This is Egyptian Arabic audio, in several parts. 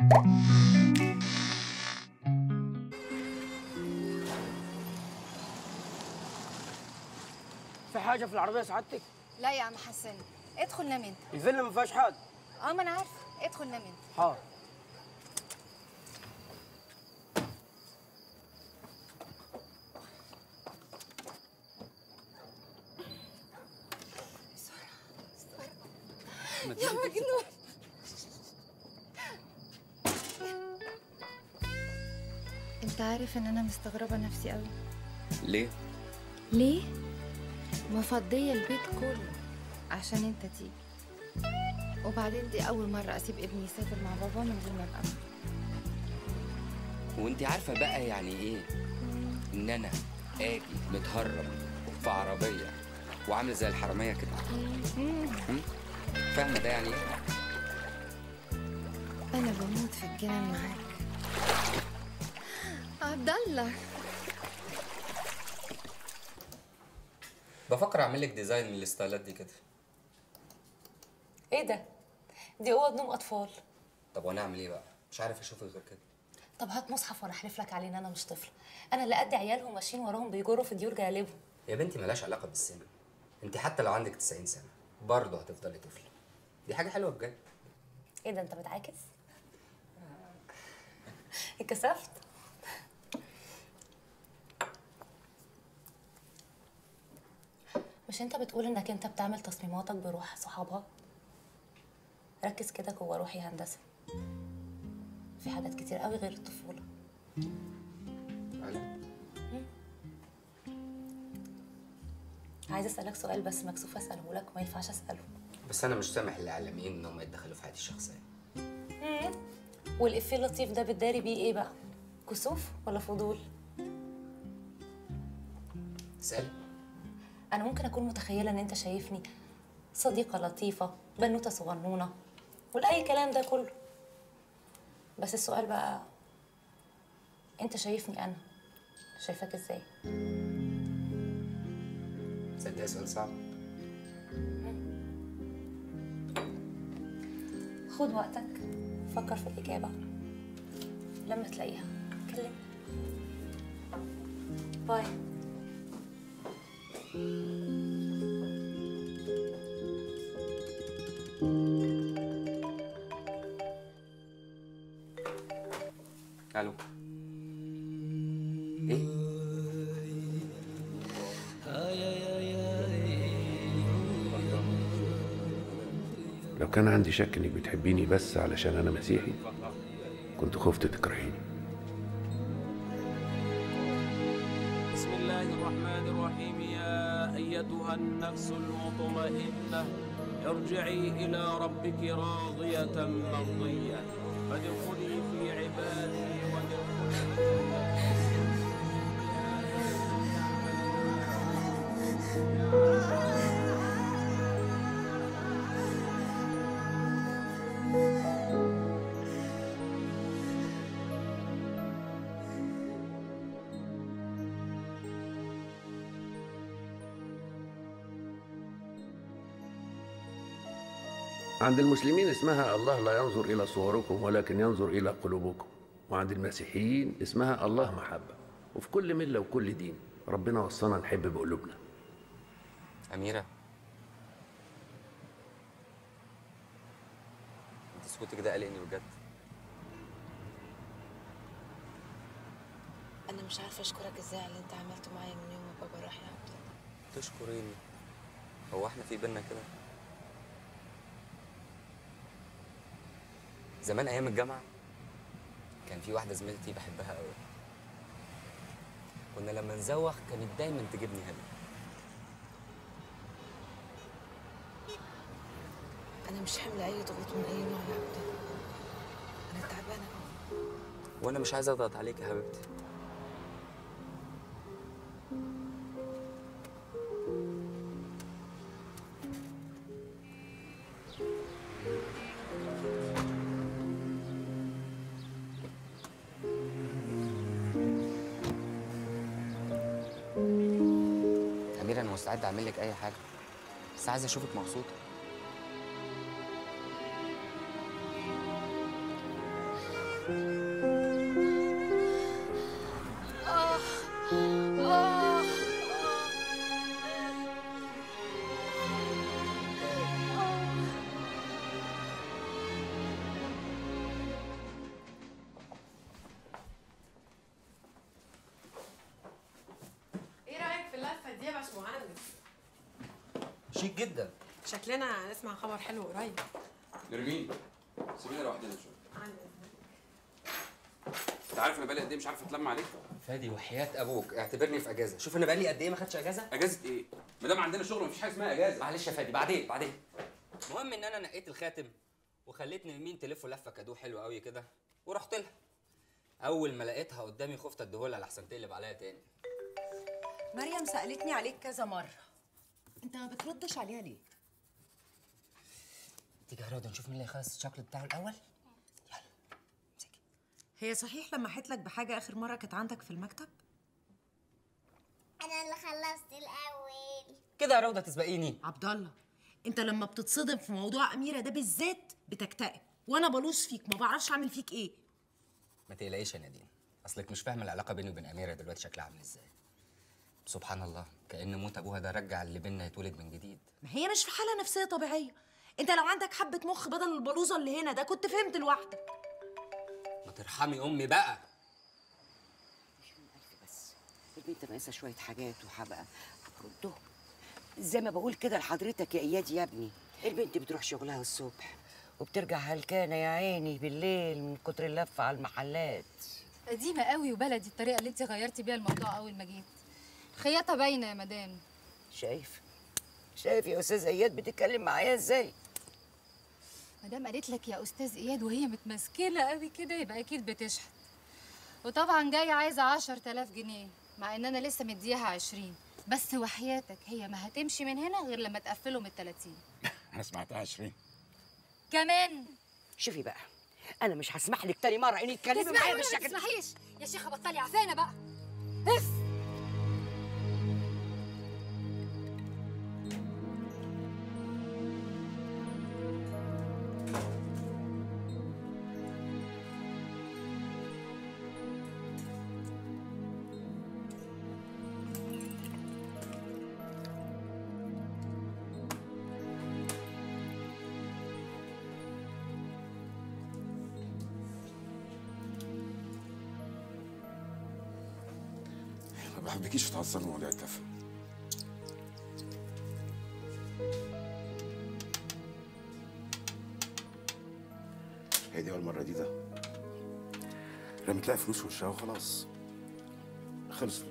في حاجه في العربيه سعادتك لا يا عم حسن ادخل نام انت الفيلا ما فيهاش حد اه ما انا عارفه ادخل نام انت حاضر يا مجنون انت عارف ان انا مستغربه نفسي قوي ليه؟ ليه مفضيه البيت كله عشان انت تيجي وبعدين دي اول مره اسيب ابني يسافر مع بابا من غير ما ابقى معاه. وانت عارفه بقى يعني ايه ان انا اجي متهرب في عربيه وعامله زي الحراميه كده هم؟ فاهمه ده يعني ايه انا بموت في الجنان معاك عبد الله بفكر اعمل لك ديزاين من الستايلات دي كده ايه ده؟ دي اوض نوم اطفال طب وانا اعمل ايه بقى مش عارف اشوفك غير كده طب هات مصحف وانا احلف لك عليه ان انا مش طفله انا اللي قد عيالهم ماشيين وراهم بيجروا في ديور جالبهم يا بنتي ملهاش علاقه بالسن انت حتى لو عندك 90 سنه برضه هتفضلي طفله دي حاجه حلوه بجد ايه ده انت بتعاكس؟ اتكسفت؟ مش انت بتقول انك انت بتعمل تصميماتك بروح صحابها؟ ركز كده جوه روحي هندسه في حاجات كتير قوي غير الطفوله فعلا عايزه اسالك سؤال بس مكسوفه اساله لك وما ينفعش اساله بس انا مش سامح للاعلاميين انهم يتدخلوا في حياتي الشخصيه والإفيه اللطيف ده بتداري بيه ايه بقى؟ كسوف ولا فضول؟ اسالي أنا ممكن أكون متخيلة إن أنت شايفني صديقة لطيفة بنوتة صغنونة والأي كلام ده كله بس السؤال بقى أنت شايفني أنا شايفاك إزاي؟ تصدقي سؤال صعب خد وقتك فكر في الإجابة لما تلاقيها كلمني باي الو ايه لو كان عندي شك انك بتحبيني بس علشان انا مسيحي كنت خفت تكرهيني بسم الله الرحمن الرحيم يا أيتها النفس المطمئنة ارجعي إلى ربك راضية مرضية فادخلي في عبادي وادخلي عند المسلمين اسمها الله لا ينظر الى صوركم ولكن ينظر الى قلوبكم وعند المسيحيين اسمها الله محبه وفي كل مله وكل دين ربنا وصانا نحب بقلوبنا اميره انت سكوتك ده قلقني بجد انا مش عارفه اشكرك ازاي على اللي انت عملته معايا من يوم ما بابا راح يا عبد الله تشكريني هو احنا في بينا كده زمان ايام الجامعه كان في واحده زميلتي بحبها قوي كنا لما نزوخ كانت دايما تجيبني هنا انا مش حامله اي ضغوط من اي نوع يا عبد الله انا تعبانه قوي وانا مش عايز اضغط عليك يا حبيبتي أميرة أنا مستعد أعمل لك أي حاجة بس عايز أشوفك مبسوطة ايه رايك في اللفه دي يا باشمهندس شيك جدا شكلنا هنسمع خبر حلو قريب نرمين سيبينا لوحدنا شويه انت عارف انا بقالي قد ايه مش عارف اتلم عليك فادي وحياة ابوك اعتبرني في اجازة شوف انا بقالي قد ايه ما خدتش اجازة اجازه ايه ما دام عندنا شغل مفيش حاجه اسمها اجازه معلش يا فادي بعدين بعدين المهم ان انا نقيت الخاتم وخليت نرمين تلفه لفه كادو حلو قوي كده ورحت لها اول ما لقيتها قدامي خفت اديهولها لحسن تقلب عليا تاني مريم سألتني عليك كذا مرة انت ما بتردش عليها ليه؟ تيجي يا رضا نشوف مين اللي هيخلص الشوكليت بتاعه الاول هي صحيح لما حيت لك بحاجة آخر مرة كانت عندك في المكتب؟ انا اللي خلصت الاول كده يا روضه تسبقيني عبد الله انت لما بتتصدم في موضوع أميرة ده بالذات بتكتئب وانا بلوص فيك ما بعرفش اعمل فيك ايه ما تقلقيش يا نادين اصلك مش فاهمه العلاقه بيني وبين اميره دلوقتي شكلها عامل ازاي سبحان الله كأن موت ابوها ده رجع اللي بينا يتولد من جديد ما هي مش في حالة نفسية طبيعية انت لو عندك حبة مخ بدل البلوزة اللي هنا ده كنت فهمت لوحدك ما ترحمي امي بقى بس البنت ناقصها شويه حاجات وهبقى هردهم زي ما بقول كده لحضرتك يا اياد يا ابني البنت بتروح شغلها الصبح وبترجع هلكانه يا عيني بالليل من كتر اللف على المحلات قديمة قوي وبلدي الطريقة اللي انت غيرتي بيها الموضوع أول ما جيت خياطة باينة يا مدام شايف شايف يا استاذ اياد بتتكلم معايا ازاي مدام قالت لك يا أستاذ إياد وهي متمسكنة قوي كده يبقى أكيد بتشحت وطبعا جاية عايزة عشر تلاف جنيه مع إن أنا لسه مديها عشرين بس وحياتك هي ما هتمشي من هنا غير لما تقفله من التلاتين انا سمعتها 20 كمان شوفي بقى انا مش هسمح لك تاني مره انك تتكلمي تسمعي معايا ولا ما بالشكل تسمحيش يا شيخة بطلي عفانة بقى اف ما بحبكيش تهزري مواضيع التافهه هي دي اول مره دي ده لما تلاقي فلوس في وشها وخلاص خلص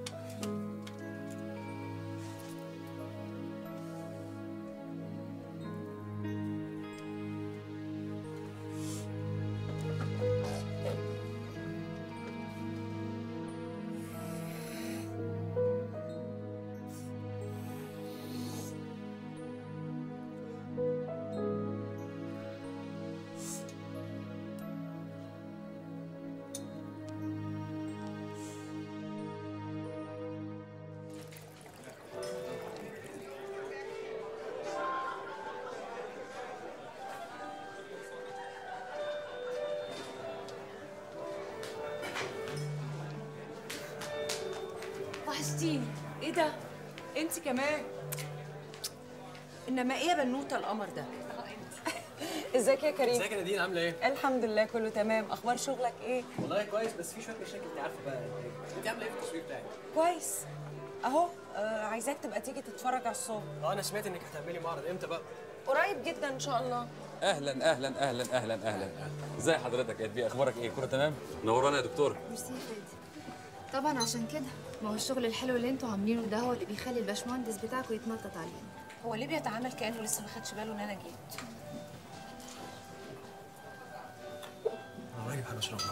وحشتيني ايه ده انت كمان انما ايه يا بنوته القمر ده ازيك يا كريم ازيك يا نادين عامله ايه؟ الحمد لله كله تمام اخبار شغلك ايه والله كويس بس في شويه مشاكل انت عارفه بقى انت عامله ايه في التصوير بتاعك؟ كويس اهو آه عايزاك تبقى تيجي تتفرج على الصور اه انا سمعت انك هتعملي معرض امتى بقى؟ قريب جدا ان شاء الله اهلا اهلا اهلا اهلا اهلا ازي حضرتك يا ادبي اخبارك ايه كله تمام نورانا يا دكتور ميرسي يا فادي طبعا عشان كده ما هو الشغل الحلو اللي انتوا عاملينه ده هو اللي بيخلي الباشمهندس بتاعكم يتنطط علينا هو ليه بيتعامل كانه لسه ما خدش باله ان انا جيت قريب هنشربها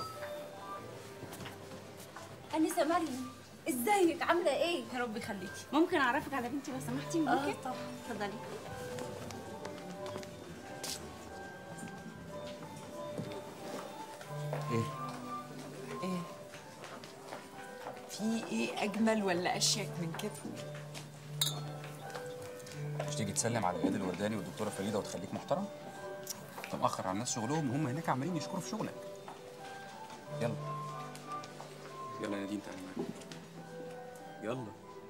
أنسة مريم ازيك عاملة ايه؟ يا رب يخليكي ممكن أعرفك على بنتي لو سمحتي ممكن؟ اه طبعا اتفضلي ايه ايه في ايه اجمل ولا اشيك من كده مش تيجي تسلم على اياد الورداني والدكتوره فريده وتخليك محترم انت مأخر على الناس شغلهم وهم هناك عمالين يشكروا في شغلك يلا يلا يا نادين تعالي معايا يلا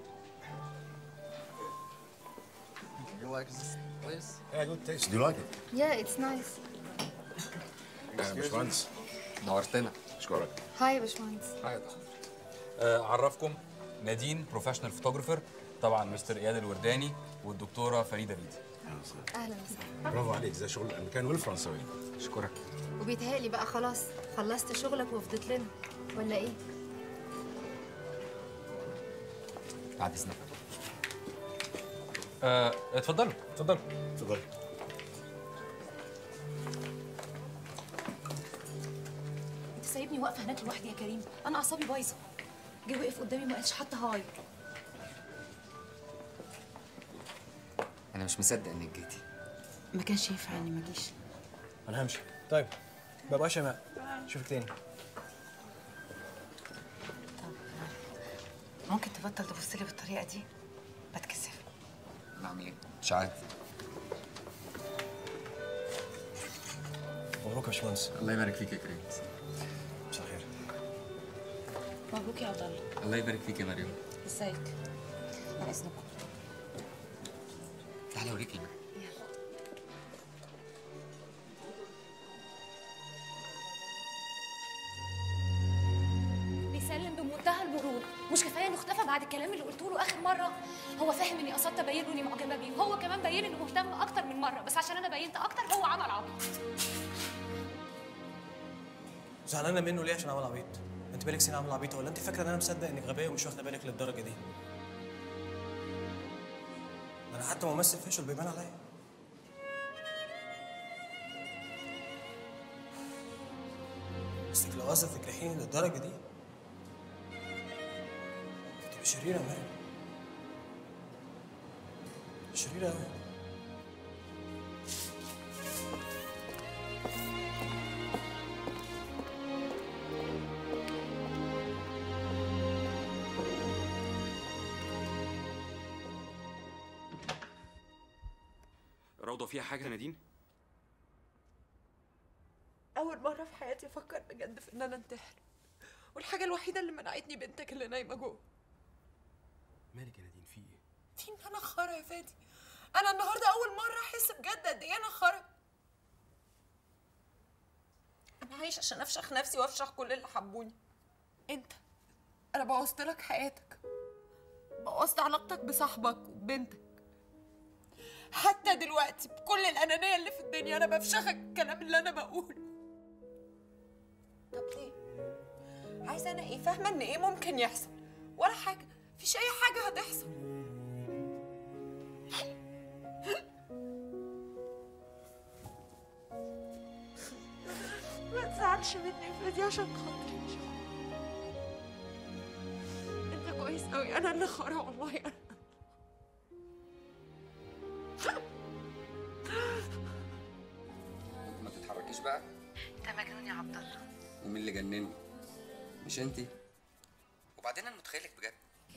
You like this place? Yeah, good taste. Do you like it? Yeah, it's nice. أهلا باشمهندس. نورتنا اشكرك. هاي يا باشمهندس هاي آه، اعرفكم نادين بروفيشنال فوتوغرافر طبعا مستر اياد الورداني والدكتوره فريده بيدي اهلا وسهلا برافو عليك زي شغل الامريكان والفرنساوي. اشكرك. وبيتهيألي بقى خلاص خلصت شغلك وفضت لنا ولا ايه؟ بعد اذنك آه، اتفضلوا اتفضلوا اتفضل. انت سايبني واقفه هناك لوحدي يا كريم انا اعصابي بايظه جه وقف قدامي ما قالش حتى هاي انا مش مصدق انك جيتي ما كانش ينفع اني ما اجيش انا همشي طيب بابا شماء اشوفك تاني ممكن تبطل تبص لي بالطريقه دي بتكسف نعم ايه مش عارف مبروك يا باشمهندس الله يبارك فيك يا كريم مساء الخير مبروك يا عبد الله الله يبارك فيك يا مريم ازيك مع اذنكم تعالى اوريك المكان بيسلم بمنتهى المرور مش كفايه انه اختفى بعد الكلام اللي قلته له اخر مره هو فاهم اني قصدت ابين له اني معجبه بيه وهو كمان باين انه مهتم اكتر من مره بس عشان انا بينت اكتر هو عمل عبيط زعلانه منه ليه عشان عمل عبيط انت بالك سنين عامل عبيط ولا انت فاكره ان انا مصدق انك غبيه ومش واخده بالك للدرجه دي ده انا حتى ممثل فاشل بيبان عليا بس لو قصدك تجرحيني للدرجه دي تبقى شريره يا مريم شريره قوي روضه فيها حاجه يا نادين أول مرة في حياتي أفكر بجد في إن أنا أنتحر والحاجة الوحيدة اللي منعتني بنتك اللي نايمة جوه مالك يا نادين في ايه في إن أنا خرا يا فادي أنا النهاردة أول مرة أحس بجد قد إيه أنا خرا أنا عايش عشان أفشخ نفسي وأفشخ كل اللي حبوني أنت أنا بوظت لك حياتك بوظت علاقتك بصاحبك وبنتك حتى دلوقتي بكل الأنانية اللي في الدنيا أنا بفشخك الكلام اللي أنا بقوله طب ليه؟ عايزة أنا إيه؟ فاهمة إن إيه ممكن يحصل ولا حاجة مفيش أي حاجة هتحصل ما تزعلش مني يا فادي عشان خاطري مش انت كويس قوي انا اللي خرا والله انا ما تتحركيش بقى انت مجنون يا عبد الله ومين اللي جنني مش انتي وبعدين انا متخيلك بجد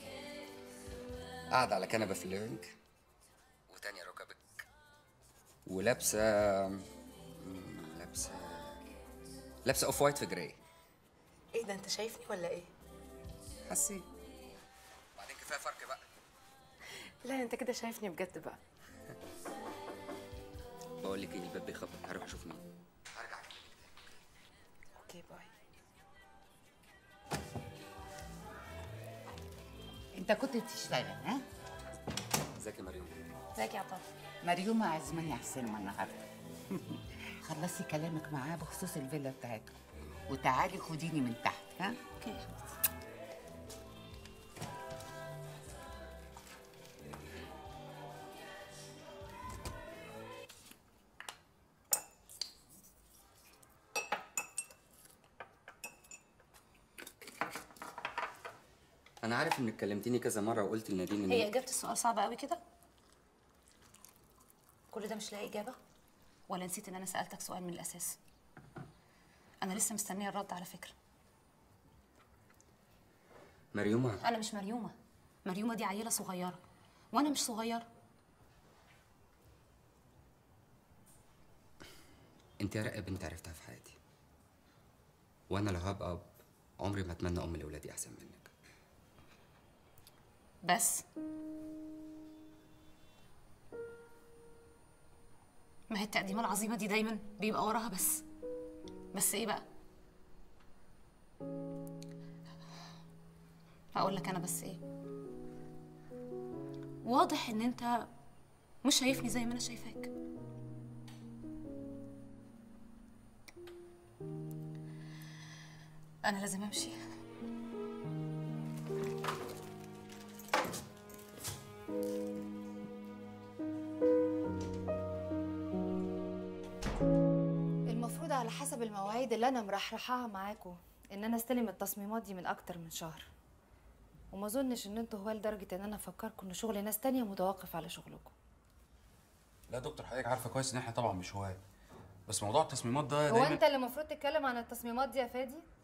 قاعدة على كنبة في الليفينج وتانية ركبك ولابسة مم، لابسة لابسة اوف وايت في جراي ايه ده انت شايفني ولا ايه؟ حسيت بعدين كفاية فرق بقى لا انت كده شايفني بجد بقى بقول لك ايه الباب بيخبط هروح اشوف مين اوكي باي انت كنت بتشتغل ها؟ ازيك يا مريم ازيك يا عبد الله مريومة عزماني على السينما النهارده خلصي كلامك معاه بخصوص الفيلا بتاعتكم وتعالي خديني من تحت ها؟ اوكي انا عارف انك كلمتيني كذا مرة وقلت لنادين ان هي اجابه السؤال صعبه قوي كده كل ده مش لاقي اجابه ولا نسيت ان انا سالتك سؤال من الاساس انا لسه مستنيه الرد على فكره مريومة انا مش مريومه مريومه دي عيله صغيره وانا مش صغيره انت ارقى بنت عرفتها في حياتي وانا لو هبقى اب عمري ما اتمنى ام لاولادي احسن منك بس ما هي التقديمة العظيمة دي دايما بيبقى وراها بس بس ايه بقى هقول لك انا بس ايه واضح ان انت مش شايفني زي ما انا شايفاك انا لازم امشي المفروض على حسب المواعيد اللي انا مرحرحاها معاكم ان انا استلم التصميمات دي من اكتر من شهر وما اظنش ان انتوا هواة لدرجه ان انا افكركم ان شغل ناس تانية متوقف على شغلكم لا يا دكتور حضرتك عارفه كويس ان احنا طبعا مش هواة بس موضوع التصميمات ده هو دايما انت اللي المفروض تتكلم عن التصميمات دي يا فادي